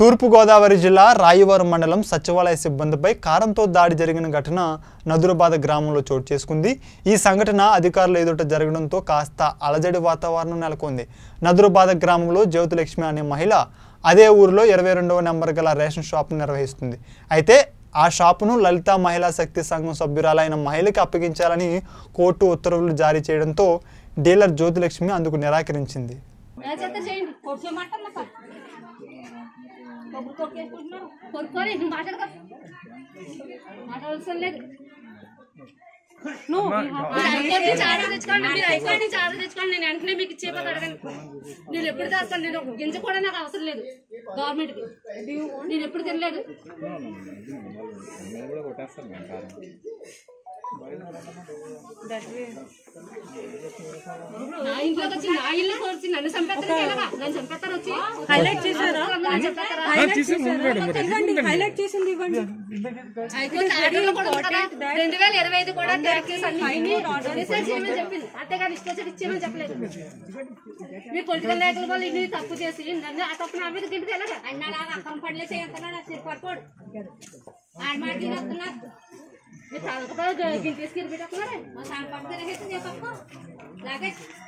తూర్పుగోదావరి జిల్లా రాయవరం మండలం సచివాలయ సిబ్బందిపై కారంతో దాడి జరిగిన ఘటన నదురుబాద గ్రామంలో చోటు చేసుకుంది ఈ సంఘటన అధికారుల ఎదుట జరగడంతో కాస్త అలజడి వాతావరణం నెలకొంది నదురుబాద గ్రామంలో జ్యోతిలక్ష్మి అనే మహిళ అదే ఊరిలో ఇరవై రెండవ నెంబర్ గల రేషన్ షాప్ను నిర్వహిస్తుంది అయితే ఆ షాపును లలిత మహిళా శక్తి సంఘం సభ్యురాలైన మహిళకి అప్పగించాలని కోర్టు ఉత్తర్వులు జారీ చేయడంతో డీలర్ జ్యోతిలక్ష్మి అందుకు నిరాకరించింది ఎలా చేస్తారు చేయండి కొట్టుకోమంటారు నాకు కొబ్బరి కొట్టుకేసుకుంటున్నారు కొనుక్కొని నువ్వు మాట్లాడక మాట్లాడవలసిన లేదు నువ్వు మీరు హైకోర్టు నుంచి ఆర్డర్ తెచ్చుకోండి మీరు హైకోర్టు నుంచి ఆర్డర్ తెచ్చుకోండి నేను వెంటనే మీకు ఇచ్చేపోతే అడగండి నేను ఎప్పుడు దాస్తాను నేను ఒక గింజ కూడా నాకు అవసరం లేదు గవర్నమెంట్కి నేను ఎప్పుడు తినలేదు నా ఇంట్లోకి వచ్చి నా ఇల్లు వచ్చి నన్ను చంపేస్తారు ఎలాగా నన్ను చంపేస్తారు వచ్చి హైలైట్ చేశారా నన్ను చంపేస్తారా హైలైట్ చేశారా ఇవ్వండి హైలైట్ చేసింది ఇవ్వండి హైకోర్టు ఆర్డర్లో కూడా ఉంది కదా, రెండు వేల ఇరవై ఐదు కూడా ట్యాక్సెస్ అన్ని రీసెర్చ్ చేయమని చెప్పింది అంతేగాని ఇష్టం వచ్చి ఇచ్చేయమని చెప్పలేదు మీ పొలిటికల్ నాయకుల వాళ్ళు ఇన్ని తప్పు చేసి నన్ను ఆ తప్పు నా మీద గింటితే ఎలాగా అన్నాడు అక్కం పడలేసే అంటున్నాడు ఆ సిరిపడుకోడు ఆడ మాట తినేస్తున్నారు మీరు చదవకపోతే గింటేసి గిరి పెట్టేస్తున్నారే మా సాయం పడుతుంది నేను తప్పు లాగే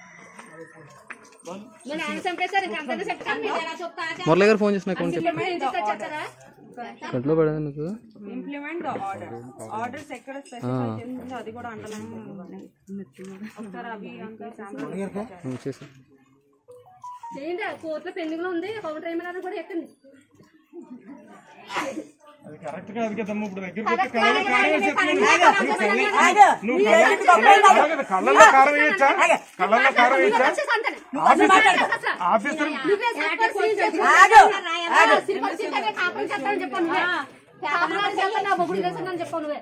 మా నాన్న చంపేశారు ఇంకా అంతనే చెప్తాను మీరు ఎలా చెప్తా మురళి గారు ఫోన్ చేసిన అకౌంట్ చెప్తారా ఎట్లో పడదా మీకు ఇంప్లిమెంట్ ఆర్డర్ ఆర్డర్స్ ఎక్కడ స్పెసిఫై చేస్తుందో అది కూడా అండర్లైన్ ఒకసారి అవి అంతా చేసి చేయండి కోర్టులో పెండింగ్ లో ఉంది కౌంటర్ ఏమైనా కూడా ఎక్కండి కరెక్ట్ కాదు కదమ్మా ఇప్పుడు దగ్గర పెట్టి కళ్ళలో కారం వేసి చెప్తున్నాను. నువ్వు కళ్ళ- కళ్ళల్లో కారం వేయచ్చా కళ్ళల్లో కారం వేయచ్చా ఆఫీసర్ చెప్పాను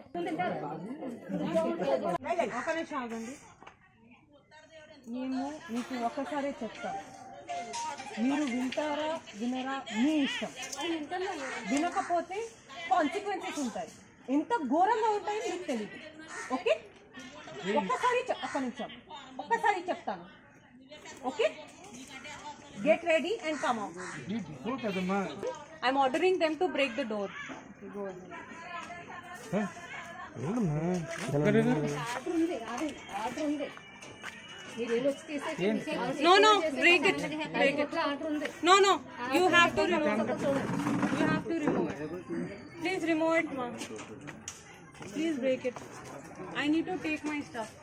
ఒక నిమిషం ఆగండి మేము మీకు ఒక్కసారే చెప్తాం మీరు వింటారా వినరా మీ ఇష్టం వినకపోతే కాన్సిక్వెన్సెస్ ఉంటాయి ఎంత ఘోరంగా ఉంటాయో మీకు తెలియదు ఓకే ఒక్కసారి చెప్- ఒక్క నిమిషం ఒక్కసారి చెప్తాను okay get ready and come out కదమ్మా I'm ordering them to break the door No, no, break it. Break it. No, no, you have to remove it. You have to remove it. Please remove it, ma'am. Please break it. I need to take my stuff.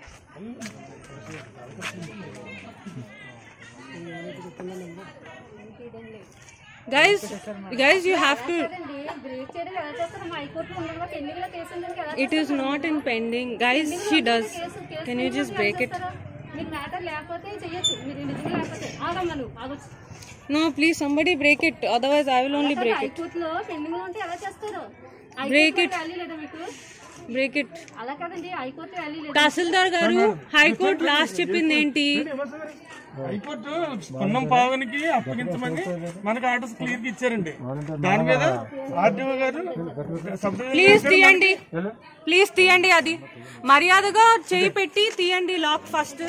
Guys, guys, you have to. Break చేయడం ఎలా చేస్తారు మా హైకోర్టులో ఉండగా pending లో case ఉంది కదా It is not in pending. Guys, she does. Can you just break it? మీకు మ్యాటర్ లేకపోతే చెయ్యొచ్చు మీరు నిజంగా లేకపోతే ఆగమ్మా నువ్వు ఆగొచ్చు No, please, somebody break it. Otherwise, I will only break it. హైకోర్టులో పెండింగ్ లో ఉంటే ఎలా చేస్తారు Break హైకోర్టులో వాల్యూ లేదా మీకు Break it. అలా కదండి హైకోర్టు వాల్యూ లేదు తహసీల్దార్ గారు హైకోర్టు లాస్ట్ చెప్పింది ఏంటి హైకోర్టు స్పందం పావనికి అప్పగించమని మనకు ఆర్డర్స్ క్లియర్ గా ఇచ్చారండి దాని మీద ఆర్డీఓ గారు సబ్ డివిజన్ ప్లీజ్ తీయండి ప్లీజ్ తీయండి అది మర్యాదగా చేయి పెట్టి తీయండి లాక్ ఫస్ట్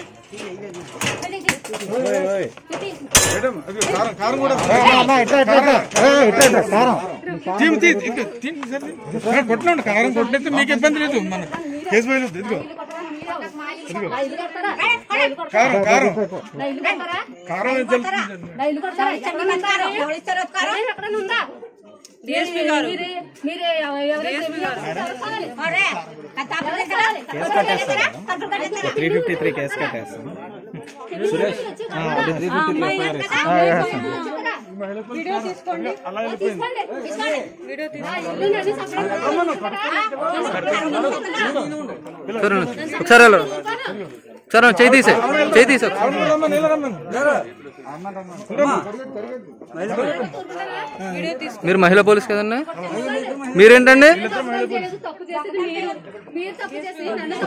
మేడం, అది కారం కారం కూడా తీమ్, తీ, ఇదిగో, తీమ్, సరే. ఆ, కొట్టండి కారం కొట్టినైతే మీకు ఇబ్బంది లేదు మన కేసు బయలు ఇదిగో నా ఇల్లు కడతారా నా ఇల్లు కడతారా కారం కారం నా ఇల్లు కడతారా కారం ఏం తెలుస్తుంది నా ఇల్లు కడతారా ఎక్కడ కడతారా ఎక్కడ ఉందా డిఎస్పీ గారు మీరే మీరే ఎవరైతే త్రీ ఫిఫ్టీ త్రీ కేసు కట్టేస్తాను వీడియో తీసుకోండి అలా వెళ్ళిపోయింది వీడియో తీసుకోండి సరే ఒకసారి వెళ్ళు. సరే చేయి తీసే చేయి తీసే రమ్మని, నీళ్ళ రమ్మని. వీడియో తీసుకోండి మీరు మహిళా పోలీస్ కదండి మీరేంటండి తప్పు చేసేది మీరు మీరు తప్పు చేసి నన్ను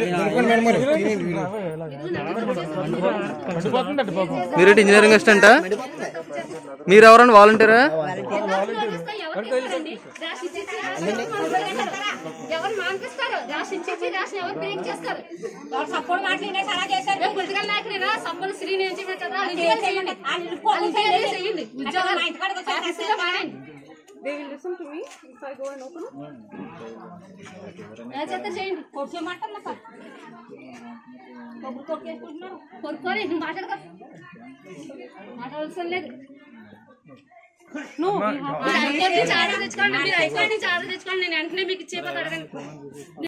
పడిపోతుందండి పాపం మీరేంటి ఇంజనీరింగ్ అసిస్టెంటా మీరు ఎవరండి వాలంటీరా ఎవరు మానిపిస్తారు రాసి ఇచ్చేసి రాసిన ఎవరు బ్రేక్ చేస్తారు ఎవరు సపోర్ట్ మాట్లాడినా పొలిటికల్ నాయకులైనా సంపన్న శ్రీ నుంచి పెట్టారా చేయండి ఉద్యోగాలు ఆఫీసులో మానేయండి they will listen to me if I go and open ఎలా చేస్తే చేయండి కొట్టేయమంటున్నా సార్ కొబ్బరి కొట్టేసుకుంటున్నారు కొనుక్కోని నువ్వు మాట్లాడక మాట్లాడాల్సిన లేదు నో మీరు హైకోర్టు నుంచి ఆర్డర్ తెచ్చుకోండి మీరు హైకోర్టు నుంచి ఆర్డర్ తెచ్చుకోండి నేను వెంటనే మీకు ఇచ్చేపోతే అడగండి